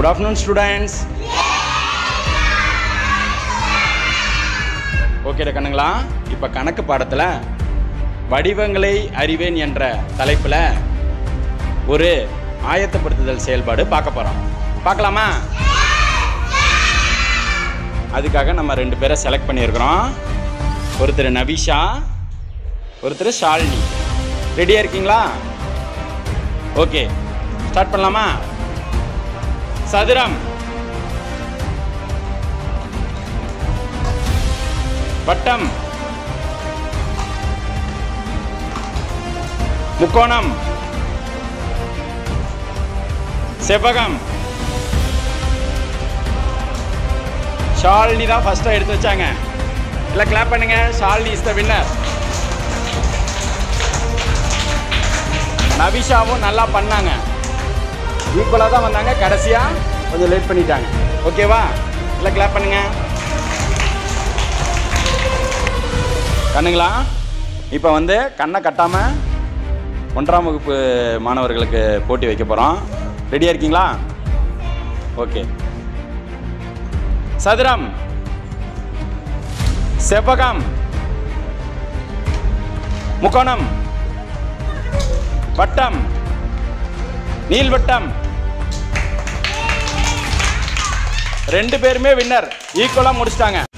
good afternoon students ஓகேடா கண்ணுங்களா இப்போ கணக்கு பாடத்தில் வடிவங்களை அறிவேன் என்ற தலைப்பில் ஒரு ஆயத்தப்படுத்துதல் செயல்பாடு பார்க்க போகிறோம் பார்க்கலாமா அதுக்காக நம்ம ரெண்டு பேரை செலக்ட் பண்ணியிருக்கிறோம் ஒருத்தர் நவிஷா ஒருத்தர் ஷாலினி ரெடியாக இருக்கீங்களா ஓகே ஸ்டார்ட் பண்ணலாமா சதுரம் வட்டம் முக்கோணம் செவ்வகம் ஷாலினி தான் ஃபர்ஸ்ட்டாக எடுத்து வச்சாங்க இல்லை கிளாப் பண்ணுங்க ஷாலினி இஸ் த வின்னர் நவிஷாவும் நல்லா பண்ணாங்க ஈக்குவலாக தான் வந்தாங்க கடைசியாக கொஞ்சம் லேட் பண்ணிட்டாங்க ஓகேவா இல்லை கிளாப் பண்ணுங்க கண்ணுங்களா இப்போ வந்து கண்ணை கட்டாமல் ஒன்றாம் வகுப்பு மாணவர்களுக்கு போட்டி வைக்க போகிறோம் ரெடியாக இருக்கீங்களா ஓகே சதுரம் செவ்வகம் முக்கோணம் வட்டம் நீள்வட்டம் ரெண்டு பேருமே வின்னர் ஈக்குவலாக முடிச்சிட்டாங்க